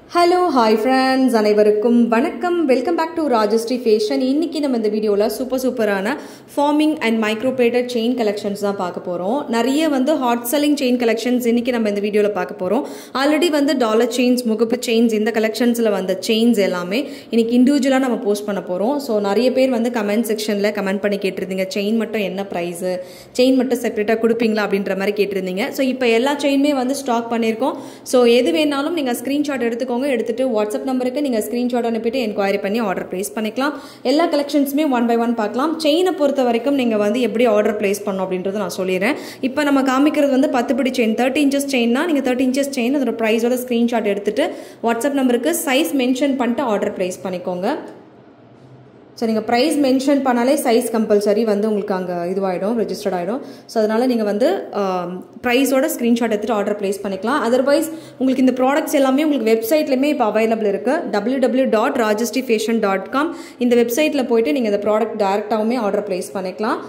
hello hi friends அனைவருக்கும் வணக்கம் welcome back to Rajashree fashion இன்னைக்கு நம்ம இந்த வீடியோவில் சூப்பர் சூப்பரான forming and micro plated chain collections தான் பார்க்க போகிறோம் நிறைய வந்து ஹாட் செல்லிங் செயின் கலெக்ஷன்ஸ் இன்னைக்கு நம்ம இந்த வீடியோவில் பார்க்க போகிறோம் ஆல்ரெடி வந்து டாலர் செயின்ஸ் முகப்பு செயின்ஸ் இந்த கலெக்ஷன்ஸில் வந்த செயின்ஸ் எல்லாமே இன்னைக்கு இண்டிவிஜுவலாக நம்ம போஸ்ட் பண்ண போகிறோம் ஸோ நிறைய பேர் வந்து கமெண்ட் செக்ஷனில் கமெண்ட் பண்ணி கேட்டிருந்தீங்க செயின் மட்டும் என்ன ப்ரைஸு செயின் மட்டும் செப்பரேட்டாக கொடுப்பீங்களா அப்படின்ற மாதிரி கேட்டிருந்தீங்க ஸோ இப்போ எல்லா செயினுமே வந்து ஸ்டாக் பண்ணியிருக்கோம் ஸோ எது வேணாலும் நீங்கள் ஸ்க்ரீன்ஷாட் எடுத்துக்கோங்க எடுத்துட்டு வாட்ஸ்அப் நம்பருக்கு நீங்கள் ஸ்க்ரீன்ஷாட் அனுப்பிட்டு என்கொயரி பண்ணி ஆர்டர் ப்ளேஸ் பண்ணிக்கலாம் எல்லா கலெக்ஷன்ஸுமே ஒன் பை ஒன் பார்க்கலாம் செயினை பொறுத்த வரைக்கும் நீங்கள் வந்து எப்படி ஆர்டர் ப்ளேஸ் பண்ணணும் அப்படின்றத நான் சொல்லிடுறேன் இப்போ நம்ம காமிக்கிறது வந்து பத்துப்படி செயின் தேர்ட்டி இன்ச்சஸ் செயின்னா நீங்கள் தேர்ட்டி இன்ச்சஸ் செயின் அதோட ப்ரைஸோட ஸ்க்ரீன்ஷாட் எடுத்துட்டு வாட்ஸ்அப் நம்பருக்கு சைஸ் மென்ஷன் பண்ணிட்டு ஆர்டர் ப்ளேஸ் பண்ணிக்கோங்க ஸோ நீங்கள் ப்ரைஸ் மென்ஷன் பண்ணாலே சைஸ் கம்பல்சரி வந்து உங்களுக்கு அங்கே இதுவாகிடும் ரெஜிஸ்டர்ட் ஆகிடும் ஸோ அதனால் நீங்கள் வந்து ப்ரைஸோட ஸ்க்ரீன்ஷாட் எடுத்துகிட்டு ஆர்டர் ப்ளேஸ் பண்ணிக்கலாம் அதர்வைஸ் உங்களுக்கு இந்த ப்ராடக்ட்ஸ் எல்லாமே உங்களுக்கு வெப்சைட்லேயுமே இப்போ அவைலபிள் இருக்குது டபிள்யூ டபிள்யூ டாட் ராஜஸ்டி ஃபேஷன் டாட் காம் இந்த வெப்சைட்டில் போயிட்டு நீங்கள் இந்த ப்ராடக்ட் டேரெக்டாகவுமே ஆர்டர் ப்ளேஸ் பண்ணிக்கலாம்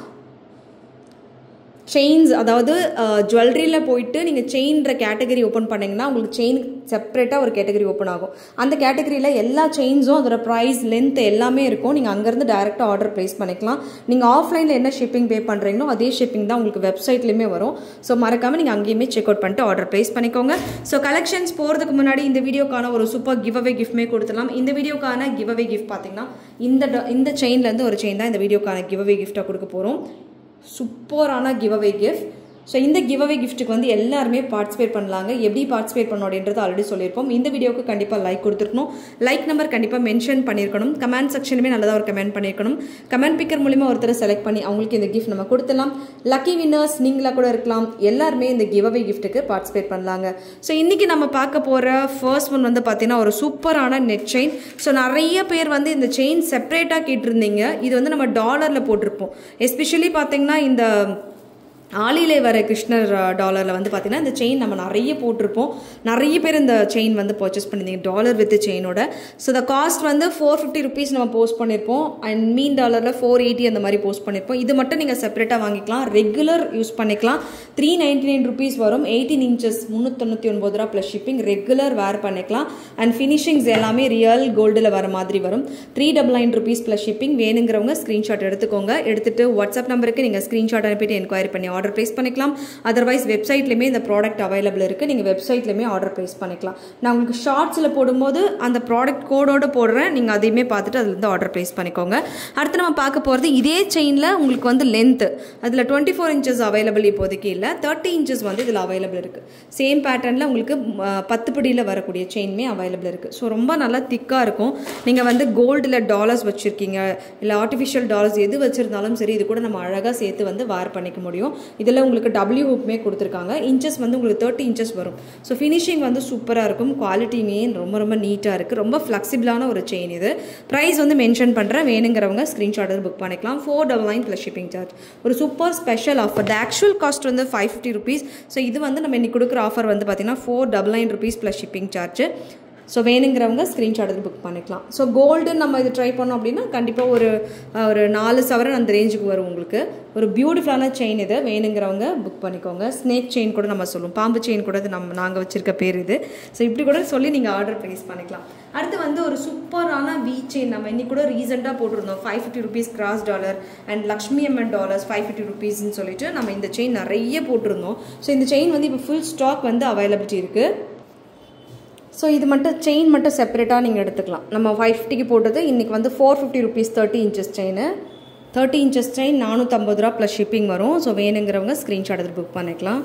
செயின்ஸ் அதாவது ஜுவல்லரியில் போயிட்டு நீங்கள் செயின்ற கேட்டகரி ஓப்பன் பண்ணிங்கன்னா உங்களுக்கு செயின் செப்பரேட்டாக ஒரு கேட்டகரி ஓப்பன் ஆகும் அந்த கேட்டகரியில் எல்லா செயின்ஸும் அதோட ப்ரைஸ் லென்த் எல்லாமே இருக்கும் நீங்கள் அங்கேருந்து டேரெக்டாக ஆர்டர் ப்ளேஸ் பண்ணிக்கலாம் நீங்கள் ஆஃப்லைனில் என்ன ஷிப்பிங் பே பண்ணுறீங்களோ அதே ஷிப்பிங் தான் உங்களுக்கு வெப்சைட்லேயுமே வரும் ஸோ மறக்காமல் நீங்கள் அங்கேயுமே செக் அவுட் பண்ணிட்டு ஆர்டர் ப்ளேஸ் பண்ணிக்கோங்க ஸோ கலெக்ஷன்ஸ் போகிறதுக்கு முன்னாடி இந்த வீடியோக்கான ஒரு சூப்பர் கிவ் அவே கிஃப்ட்மே கொடுத்துலாம் இந்த வீடியோக்கான கிவ் அவே கிஃப்ட் பார்த்தீங்கன்னா இந்த இந்த செயின்லேருந்து ஒரு செயின் தான் இந்த வீடியோக்கான கிவ் அவே கிஃப்ட்டாக கொடுக்க போகிறோம் சூப்பரான கிவ் அவே கிஃப்ட் ஸோ இந்த கிவ் அவே கிஃப்ட்டுக்கு வந்து எல்லாருமே பார்ட்டிசிபேட் பண்ணலாங்க எப்படி பார்ட்டிசிபேட் பண்ணணும் அப்படின்றது ஆல்ரெடி சொல்லியிருப்போம் இந்த வீடியோக்கு கண்டிப்பாக லைக் கொடுத்துருக்கணும் லைக் நம்பர் கண்டிப்பாக மென்ஷன் பண்ணியிருக்கணும் கமெண்ட் செக்ஷனுமே நல்லதாக ஒரு கமெண்ட் பண்ணியிருக்கணும் கமெண்ட் பிக்கர் மூலிமா ஒருத்தரை செலக்ட் பண்ணி அவங்களுக்கு இந்த கிஃப்ட் நம்ம கொடுத்துடலாம் லக்கி வின்னர்ஸ் நீங்களாக கூட இருக்கலாம் எல்லாருமே இந்த கிவ் அவே கிஃப்ட்டுக்கு பார்ட்டிசிபேட் பண்ணலாங்க ஸோ இன்றைக்கி நம்ம பார்க்க போகிற ஃபர்ஸ்ட் ஒன் வந்து பார்த்தீங்கன்னா ஒரு சூப்பரான நெட் செயின் ஸோ நிறைய பேர் வந்து இந்த செயின் செப்பரேட்டாக கேட்டிருந்தீங்க இது வந்து நம்ம டாலரில் போட்டிருப்போம் எஸ்பெஷலி பார்த்தீங்கன்னா இந்த ஆளிலே வர கிருஷ்ணர் டாலரில் வந்து பார்த்தீங்கன்னா இந்த செயின் நம்ம நிறைய போட்டிருப்போம் நிறைய பேர் இந்த செயின் வந்து பர்ச்சேஸ் பண்ணியிருந்தீங்க டாலர் வித் செயினோட ஸோ த காஸ்ட் வந்து ஃபோர் ஃபிஃப்டி ருபீஸ் நம்ம போஸ்ட் பண்ணியிருப்போம் அண்ட் மீன் டாலரில் ஃபோர் எயிட்டி அந்த மாதிரி போஸ்ட் பண்ணியிருப்போம் இது மட்டும் நீங்கள் செப்பரேட்டாக வாங்கிக்கலாம் ரெகுலர் யூஸ் பண்ணிக்கலாம் த்ரீ நைன்டி நைன் ருபீஸ் வரும் எயிட்டீன் இன்ச்சஸ் முந்நூற்றி ஒன்பது ரூபா ப்ளஸ் ஷிப்பிங் ரெகுலர் வேர் பண்ணிக்கலாம் அண்ட் ஃபினிஷிங்ஸ் எல்லாமே ரியல் கோல்டில் வர மாதிரி வரும் three double nine rupees plus shipping வேணுங்கிறவங்க ஸ்க்ரீன்ஷாட் எடுத்துக்கோங்க எடுத்துட்டு வாட்ஸ்அப் நம்பருக்கு நீங்கள் ஸ்க்ரீன்ஷாட் அனுப்பிட்டு என்கொயரி பண்ணி ஆர்டர் ப்ளேஸ் பண்ணிக்கலாம் அதர்வைஸ் வெப்சைட்லேயுமே இந்த ப்ராடக்ட் அவைலபிள் இருக்குது நீங்கள் வெப்சைட்லேயுமே ஆர்டர் ப்ளேஸ் பண்ணிக்கலாம் நான் உங்களுக்கு ஷார்ட்ஸில் போடும்போது அந்த ப்ராடக்ட் கோடோடு போடுறேன் நீங்கள் அதையுமே பார்த்துட்டு அதுலேருந்து ஆர்டர் ப்ளேஸ் பண்ணிக்கோங்க அடுத்து நம்ம பார்க்க போகிறது இதே செயினில் உங்களுக்கு வந்து லென்த்து அதில் டுவெண்ட்டி ஃபோர் இன்ச்சஸ் அவைலபிள் இப்போதைக்கு இல்லை தேர்ட்டி இன்ச்சஸ் வந்து இதில் அவைலபிள் இருக்குது சேம் பேட்டர்னில் உங்களுக்கு பத்து படியில் வரக்கூடிய செயின்மே அவைலபிள் இருக்குது ஸோ ரொம்ப நல்லா திக்காக இருக்கும் நீங்கள் வந்து கோல்டில் டாலர்ஸ் வச்சுருக்கீங்க இல்லை ஆர்டிஃபிஷியல் டாலர்ஸ் எது வச்சுருந்தாலும் சரி இது கூட நம்ம அழகாக சேர்த்து வந்து வேர் பண்ணிக்க முடியும் இதில் உங்களுக்கு டபிள்யூ ஹூப்மே கொடுத்துருக்காங்க இன்ச்சஸ் வந்து உங்களுக்கு தேர்ட்டி இன்ச்சஸ் வரும் ஸோ ஃபினிஷிங் வந்து சூப்பராக இருக்கும் குவாலிட்டியுமே ரொம்ப ரொம்ப நீட்டாக இருக்குது ரொம்ப ஃப்ளெக்சிபிளான ஒரு செயின் இது ப்ரைஸ் வந்து மென்ஷன் பண்ணுறேன் வேணுங்கிறவங்க ஸ்க்ரீன்ஷாட் புக் பண்ணிக்கலாம் four double nine plus shipping charge ஒரு super special offer the actual cost வந்து ஃபைவ் ஃபிஃப்டி ருபீஸ் ஸோ இது வந்து நம்ம இன்னைக்கு கொடுக்குற ஆஃபர் வந்து பார்த்தீங்கன்னா four double nine rupees plus shipping charge so வேணுங்கிறவங்க ஸ்க்ரீன்ஷாட் எடுத்து புக் பண்ணிக்கலாம் ஸோ கோல்டு நம்ம இது ட்ரை பண்ணோம் அப்படின்னா கண்டிப்பாக ஒரு ஒரு நாலு சவரன் அந்த ரேஞ்சுக்கு வரும் உங்களுக்கு ஒரு பியூட்டிஃபுல்லான செயின் இது வேணுங்கிறவங்க புக் பண்ணிக்கோங்க ஸ்னேக் செயின் கூட நம்ம சொல்லுவோம் பாம்பு செயின் கூட நம்ம நாங்கள் வச்சுருக்க பேர் இது ஸோ இப்படி கூட சொல்லி நீங்கள் ஆர்டர் ப்ளேஸ் பண்ணிக்கலாம் அடுத்து வந்து ஒரு சூப்பரான வி செயின் நம்ம இன்னைக்கு கூட ரீசெண்டாக போட்டிருந்தோம் five fifty rupees cross dollar and Lakshmi Amman dollars five fifty ருபீஸ்ன்னு சொல்லிட்டு நம்ம இந்த செயின் நிறைய போட்டிருந்தோம் ஸோ இந்த செயின் வந்து இப்போ ஃபுல் ஸ்டாக் வந்து அவைலபிலிட்டி இருக்குது ஸோ இது மட்டும் செயின் மட்டும் செப்பரேட்டாக நீங்கள் எடுத்துக்கலாம் நம்ம ஃபைவ் ஃபிஃப்டிக்கு போட்டது இன்றைக்கி வந்து four fifty rupees thirty inches chain thirty inches chain நானூற்றம்பது ரூபா ப்ளஸ் ஷிப்பிங் வரும் ஸோ வேணுங்கிறவங்க ஸ்க்ரீன்ஷாட் எடுத்து புக் பண்ணிக்கலாம்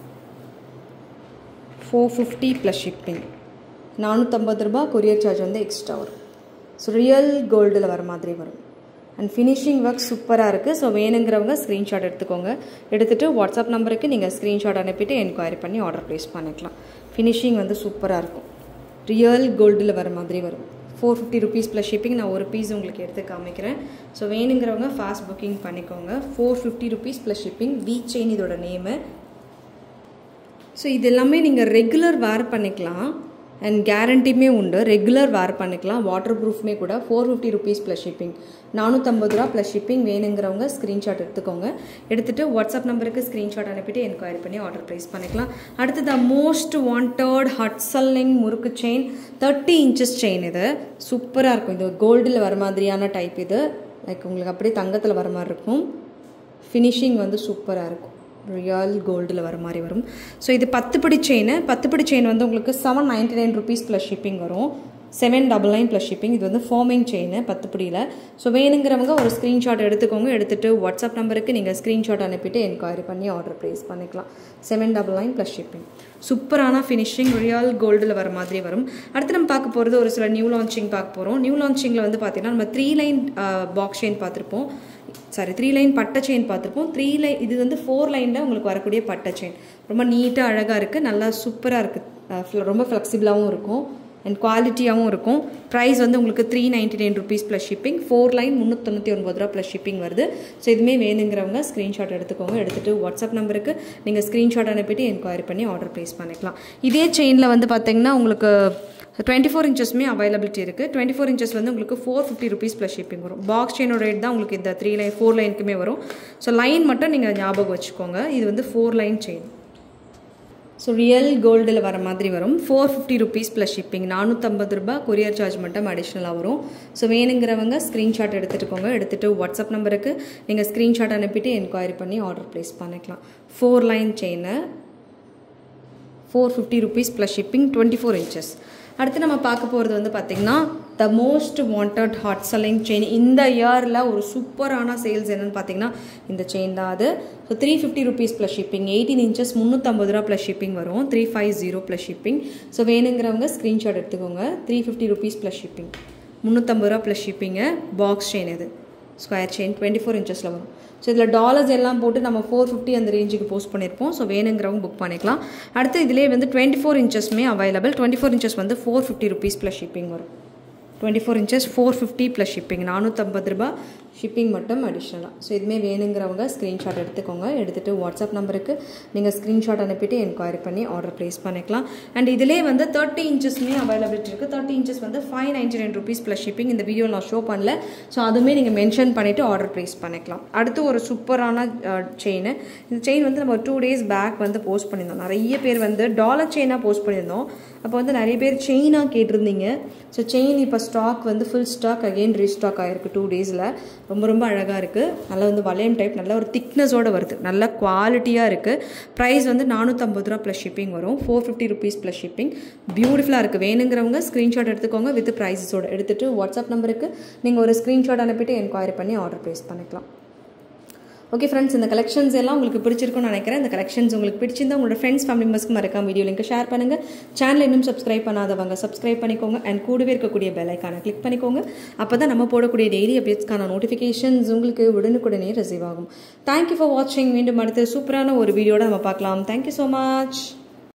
ஃபோர் ஃபிஃப்டி ப்ளஸ் ஷிப்பிங் நானூற்றம்பது ரூபா கொரியர் சார்ஜ் வந்து எக்ஸ்ட்ரா வரும் ஸோ ரியல் கோல்டில் வர மாதிரி வரும் அண்ட் ஃபினிஷிங் ஒர்க் சூப்பராக இருக்குது ஸோ வேணுங்கிறவங்க ஸ்க்ரீன்ஷாட் எடுத்துக்கோங்க எடுத்துகிட்டு வாட்ஸ்அப் நம்பருக்கு நீங்கள் ஸ்க்ரீன்ஷாட் அனுப்பிட்டு என்கொயரி பண்ணி ஆர்டர் ப்ளேஸ் பண்ணிக்கலாம் ஃபினிஷிங் வந்து சூப்பராக இருக்கும் ரியல் கோல்டில் வர மாதிரி வரும் four fifty rupees plus shipping நான் ஒரு பீஸ் உங்களுக்கு எடுத்து காமிக்கிறேன் ஸோ வேணுங்கிறவங்க ஃபாஸ்ட் புக்கிங் பண்ணிக்கோங்க four fifty rupees plus shipping V chain இதோட நேமு ஸோ இது எல்லாமே நீங்கள் ரெகுலர் வேர் பண்ணிக்கலாம் அண்ட் கேரண்டியுமே உண்டு ரெகுலர் வேர் பண்ணிக்கலாம் வாட்டர் ப்ரூஃப்மே கூட four fifty rupees plus shipping நானூற்றம்பது ரூபா ப்ளஸ் ஷிப்பிங் வேணுங்கிறவங்க ஸ்க்ரீன்ஷாட் எடுத்துக்கோங்க எடுத்துகிட்டு வாட்ஸ்அப் நம்பருக்கு ஸ்க்ரீன்ஷாட் அனுப்பிட்டு என்கொயரி பண்ணி ஆர்டர் ப்ளேஸ் பண்ணிக்கலாம் அடுத்து the most wanted hot selling murukku chain thirty inches chain இது சூப்பராக இருக்கும் இது கோல்டில் வர மாதிரியான டைப் இது லைக் உங்களுக்கு அப்படியே தங்கத்தில் வர மாதிரி இருக்கும் ஃபினிஷிங் வந்து சூப்பராக இருக்கும் ரியல் கோல்டில் வர மாதிரி வரும் ஸோ இது பத்து படி செயின் பத்து படி செயின் வந்து உங்களுக்கு seven ninety nine rupees plus shipping வரும் seven double nine plus shipping இது வந்து ஃபார்மிங் செயின் பத்து படியில் ஸோ வேணுங்கிறவங்க ஒரு ஸ்க்ரீன்ஷாட் எடுத்துக்கோங்க எடுத்துகிட்டு வாட்ஸ்அப் நம்பருக்கு நீங்கள் ஸ்க்ரீன்ஷாட் அனுப்பிட்டு என்கொயரி பண்ணி ஆர்டர் ப்ளேஸ் பண்ணிக்கலாம் seven double nine plus shipping சூப்பரான ஃபினிஷிங் ரியல் கோல்டில் வர மாதிரி வரும் அடுத்து நம்ம பார்க்க போகிறது ஒரு சில நியூ லான்ச்சிங் பார்க்க போகிறோம் நியூ லான்ச்சிங்கில் வந்து பார்த்தீங்கன்னா நம்ம த்ரீ லைன் பாக்ஸ் செயின் பார்த்துருப்போம் சாரி த்ரீ லைன் பட்டை செயின் பார்த்துருப்போம் த்ரீ லைன் இது வந்து ஃபோர் லைனில் உங்களுக்கு வரக்கூடிய பட்டை செயின் ரொம்ப நீட்டாக அழகாக இருக்குது நல்லா சூப்பராக இருக்குது ரொம்ப ஃப்ளெக்சிபிளாகவும் இருக்கும் அண்ட் குவாலிட்டியாகவும் இருக்கும் ப்ரைஸ் வந்து உங்களுக்கு three ninety nine rupees plus shipping four line முந்நூற்றி ஒன்பது ரூபா ப்ளஸ் ஷிப்பிங் வருது ஸோ இதுவுமே வேணுங்கிறவங்க ஸ்க்ரீன்ஷாட் எடுத்துக்கோங்க எடுத்துகிட்டு வாட்ஸ்அப் நம்பருக்கு நீங்கள் ஸ்க்ரீன்ஷாட் அனுப்பிட்டு என்கொயரி பண்ணி ஆர்டர் ப்ளேஸ் பண்ணிக்கலாம் இதே செயினில் வந்து பார்த்தீங்கன்னா உங்களுக்கு டுவெண்ட்டி ஃபோர் இன்ச்சஸ்மே அவைலபிலிட்டி இருக்குது டுவெண்ட்டி ஃபோர் இன்ச்சஸ் வந்து உங்களுக்கு four fifty rupees plus shipping வரும் பாக்ஸ் செயினோட ரேட் தான் உங்களுக்கு இந்த த்ரீ லைன் ஃபோர் லைனுக்குமே வரும் ஸோ லைன் மட்டும் நீங்கள் ஞாபகம் வச்சுக்கோங்க இது வந்து four line chain so real கோல்டில் வர மாதிரி வரும் four fifty rupees plus shipping நானூற்றம்பது ரூபா கொரியர் சார்ஜ் மட்டும் அடிஷ்னலாக வரும் ஸோ வேணுங்கிறவங்க ஸ்க்ரீன்ஷாட் எடுத்துகிட்டுக்கோங்க எடுத்துகிட்டு வாட்ஸ்அப் நம்பருக்கு நீங்கள் ஸ்க்ரீன்ஷாட் அனுப்பிட்டு என்கொயரி பண்ணி ஆர்டர் ப்ளேஸ் பண்ணிக்கலாம் ஃபோர் லைன் செயினை four fifty rupees plus shipping twenty four inches அடுத்து நம்ம பார்க்க போகிறது வந்து பார்த்திங்கன்னா the most wanted hot selling chain இந்த இயரில் ஒரு சூப்பரான சேல்ஸ் என்னென்னு பார்த்தீங்கன்னா இந்த செயின் தான் அது so three fifty rupees plus shipping eighteen inches முந்நூற்றம்பது ரூபா ப்ளஸ் ஷிப்பிங் வரும் three five zero plus shipping so வேணுங்கிறவங்க ஸ்க்ரீன்ஷாட் எடுத்துக்கோங்க three fifty rupees plus shipping முந்நூற்றம்பது ரூபா ப்ளஸ் ஷிப்பிங்கு பாக்ஸ் செயின் இது ஸ்கொயர் செயின் டுவெண்ட்டி ஃபோர் இன்ச்சஸில் வரும் ஸோ இதில் டாலர்ஸ் எல்லாம் போட்டு நம்ம ஃபோர் ஃபிஃப்டி அந்த ரேஞ்சுக்கு போஸ்ட் பண்ணியிருப்போம் ஸோ வேணுங்கிறவங்க புக் பண்ணிக்கலாம் அடுத்து இதிலே வந்து டுவெண்ட்டி ஃபோர் இன்ச்சஸ்மே அவைலபிள் டுவெண்ட்டி ஃபோர் இன்ச்சஸ் வந்து four fifty rupees plus shipping வரும் twenty four inches four fifty plus shipping நானூற்றம்பது ரூபா ஷிப்பிங் மட்டும் அடிஷ்னலாக ஸோ இதுவுமே வேணுங்கிறவங்க ஸ்க்ரீன்ஷாட் எடுத்துக்கோங்க எடுத்துகிட்டு வாட்ஸ்அப் நம்பருக்கு நீங்கள் ஸ்க்ரீன்ஷாட் அனுப்பிட்டு என்கொயரி பண்ணி ஆர்டர் ப்ளேஸ் பண்ணிக்கலாம் அண்ட் இதிலே வந்து தேர்ட்டி இன்ச்சஸ்மே அவைலபிலிட்டி இருக்குது தேர்ட்டி இன்ச்சஸ் வந்து five ninety nine rupees plus shipping இந்த வீடியோ நான் ஷோ பண்ணல ஸோ அதுவுமே நீங்கள் மென்ஷன் பண்ணிவிட்டு ஆர்டர் ப்ளேஸ் பண்ணிக்கலாம் அடுத்து ஒரு சூப்பரான செயின் இந்த செயின் வந்து நம்ம டூ டேஸ் பேக் வந்து போஸ்ட் பண்ணியிருந்தோம் நிறைய பேர் வந்து டாலர் செயினாக போஸ்ட் பண்ணியிருந்தோம் அப்போ வந்து நிறைய பேர் செயினாக கேட்டிருந்தீங்க ஸோ செயின் இப்போ ஸ்டாக் வந்து ஃபுல் ஸ்டாக் அகெயின் ரீஸ்டாக் ஆகிருக்கு டூ டேஸில் ரொம்ப ரொம்ப அழகாக இருக்குது நல்லா வந்து வளையம் டைப் நல்ல ஒரு திக்னஸோடு வருது நல்ல குவாலிட்டியாக இருக்குது ப்ரைஸ் வந்து நானூற்றம்பது ரூபா ப்ளஸ் ஷிப்பிங் வரும் four fifty rupees plus shipping பியூட்டிஃபுல்லாக இருக்குது வேணுங்கிறவங்க ஸ்க்ரீன்ஷாட் எடுத்துக்கோங்க வித் ப்ரைஸஸோடு எடுத்துகிட்டு வாட்ஸ்அப் நம்பருக்கு நீங்கள் ஒரு ஸ்க்ரீன்ஷாட் அனுப்பிட்டு என்கொயரி பண்ணி ஆர்டர் ப்ளேஸ் பண்ணிக்கலாம் ஓகே ஃப்ரெண்ட்ஸ் இந்த கலெக்ஷன்ஸ் எல்லாம் உங்களுக்கு பிடிச்சிருக்கும்னு நினைக்கிறேன் இந்த கலெக்ஷன்ஸ் உங்களுக்கு பிடிச்சிருந்தா உங்களோட ஃப்ரெண்ட்ஸ் ஃபேமிலி மெம்பர்ஸ்க்கு மறக்காம வீடியோ லிங்க் ஷேர் பண்ணுங்கள் சேனல் இன்னும் சப்ஸ்கிரைப் பண்ணாதவங்க சப்ஸ்கிரைப் பண்ணிக்கோங்க அண்ட் கூடவே இருக்கக்கூடிய பெல் ஐக்கானை கிளிக் பண்ணிக்கோங்க அப்போ தான் நம்ம போடக்கூடிய டெய்லி அப்டேட்ஸ்க்கான நோட்டிஃபிகேஷன்ஸ் உங்களுக்கு உடனுக்குடனே ரிசீவ் ஆகும் தேங்க்யூ ஃபார் வாட்சிங் மீண்டும் அடுத்து சூப்பரான ஒரு வீடியோட நம்ம பார்க்கலாம் தேங்க்யூ ஸோ மச்